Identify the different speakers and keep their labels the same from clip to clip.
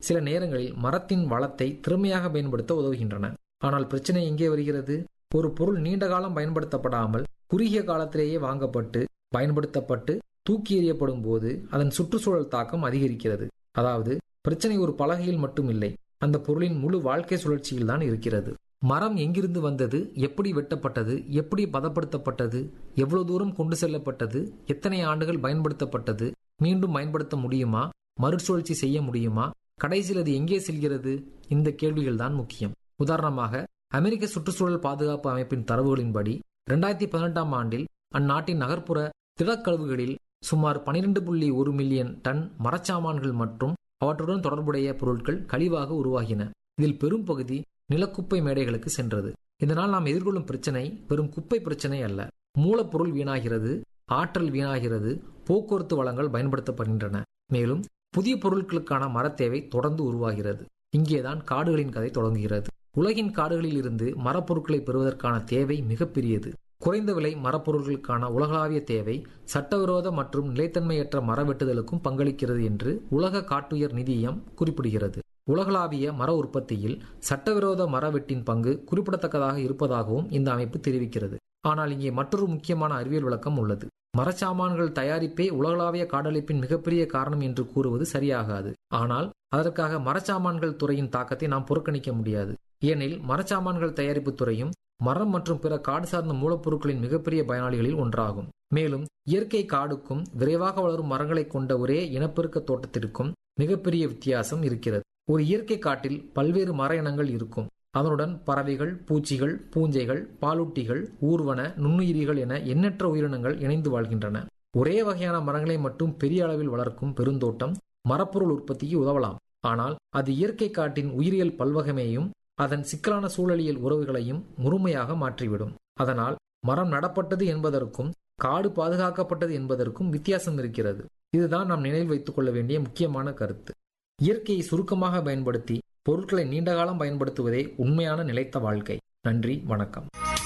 Speaker 1: சில நேரங்களில் மரத்தின் வளத்தை திறமையாக பயன்படுத்த உதவுகின்றன ஆனால் பிரச்சனை எங்கே வருகிறது ஒரு பொருள் நீண்ட காலம் பயன்படுத்தப்படாமல் குறுகிய காலத்திலேயே வாங்கப்பட்டு பயன்படுத்தப்பட்டு தூக்கி எறியப்படும் போது அதன் சுற்றுச்சூழல் தாக்கம் அதிகரிக்கிறது அதாவது பிரச்சனை ஒரு பலகையில் மட்டும் இல்லை அந்த பொருளின் முழு வாழ்க்கை சுழற்சியில் தான் இருக்கிறது மரம் எங்கிருந்து வந்தது எப்படி வெட்டப்பட்டது எப்படி பதப்படுத்தப்பட்டது எவ்வளவு தூரம் கொண்டு செல்லப்பட்டது எத்தனை ஆண்டுகள் பயன்படுத்தப்பட்டது மீண்டும் பயன்படுத்த முடியுமா மறுசுழற்சி செய்ய முடியுமா கடைசியில் அது எங்கே செல்கிறது இந்த கேள்விகள் தான் முக்கியம் உதாரணமாக அமெரிக்க சுற்றுச்சூழல் பாதுகாப்பு அமைப்பின் தரவுகளின்படி இரண்டாயிரத்தி பதினெட்டாம் ஆண்டில் அந்நாட்டின் நகர்ப்புற திடக்கழிவுகளில் சுமார் பனிரெண்டு புள்ளி ஒரு மில்லியன் டன் மரச்சாமான்கள் மற்றும் அவற்றுடன் தொடர்புடைய பொருட்கள் கழிவாக உருவாகின இதில் பெரும் பகுதி நிலக்குப்பை மேடைகளுக்கு சென்றது இதனால் நாம் எதிர்கொள்ளும் பிரச்சனை வெறும் குப்பை பிரச்சனை அல்ல மூலப்பொருள் வீணாகிறது ஆற்றல் வீணாகிறது போக்குவரத்து வளங்கள் பயன்படுத்தப்படுகின்றன மேலும் புதிய பொருட்களுக்கான மரத்தேவை தொடர்ந்து உருவாகிறது இங்கேதான் காடுகளின் கதை தொடங்குகிறது உலகின் காடுகளில் இருந்து மரப்பொருட்களை பெறுவதற்கான தேவை மிகப்பெரியது குறைந்த விலை மரப்பொருட்களுக்கான உலகளாவிய தேவை சட்டவிரோத மற்றும் நிலைத்தன்மையற்ற மர வெட்டுதலுக்கும் பங்களிக்கிறது என்று உலக காட்டுயர் நிதியம் குறிப்பிடுகிறது உலகளாவிய மர உற்பத்தியில் சட்டவிரோத மர வெட்டின் பங்கு குறிப்பிடத்தக்கதாக இருப்பதாகவும் இந்த அமைப்பு தெரிவிக்கிறது ஆனால் இங்கே மற்றொரு முக்கியமான அறிவியல் விளக்கம் உள்ளது மரச்சாமான்கள் தயாரிப்பே உலகளாவிய காடழிப்பின் மிகப்பெரிய காரணம் என்று கூறுவது சரியாகாது ஆனால் அதற்காக மரச்சாமான்கள் துறையின் தாக்கத்தை நாம் புறக்கணிக்க முடியாது ஏனெனில் மரச்சாமான்கள் தயாரிப்பு துறையும் மரம் மற்றும் பிற காடு சார்ந்த மூலப்பொருட்களின் மிகப்பெரிய பயனாளிகளில் ஒன்றாகும் மேலும் இயற்கை காடுக்கும் விரைவாக வளரும் மரங்களை கொண்ட ஒரே இனப்பெருக்க தோட்டத்திற்கும் மிகப்பெரிய வித்தியாசம் இருக்கிறது ஒரு இயற்கை காட்டில் பல்வேறு மர இனங்கள் இருக்கும் அதனுடன் பறவைகள் பூச்சிகள் பூஞ்சைகள் பாலூட்டிகள் ஊர்வன நுண்ணுயிரிகள் என எண்ணற்ற உயிரினங்கள் இணைந்து வாழ்கின்றன ஒரே வகையான மரங்களை மட்டும் பெரிய அளவில் வளர்க்கும் பெருந்தோட்டம் மரப்பொருள் உற்பத்திக்கு உதவலாம் ஆனால் அது இயற்கை காட்டின் உயிரியல் பல்வகமையும் அதன் சிக்கலான சூழலியல் உறவுகளையும் முழுமையாக மாற்றிவிடும் அதனால் மரம் நடப்பட்டது என்பதற்கும் காடு பாதுகாக்கப்பட்டது என்பதற்கும் வித்தியாசம் இருக்கிறது இதுதான் நாம் நினைவில் வைத்துக் கொள்ள வேண்டிய முக்கியமான கருத்து இயற்கையை சுருக்கமாக பயன்படுத்தி பொருட்களை நீண்ட காலம் பயன்படுத்துவதே உண்மையான நிலைத்த வாழ்க்கை நன்றி வணக்கம்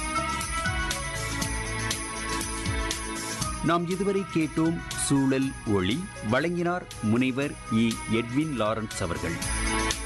Speaker 2: நாம் இதுவரை கேட்டோம் சூழல் ஒளி வழங்கினார் முனைவர் இ எட்வின் லாரன்ஸ் அவர்கள்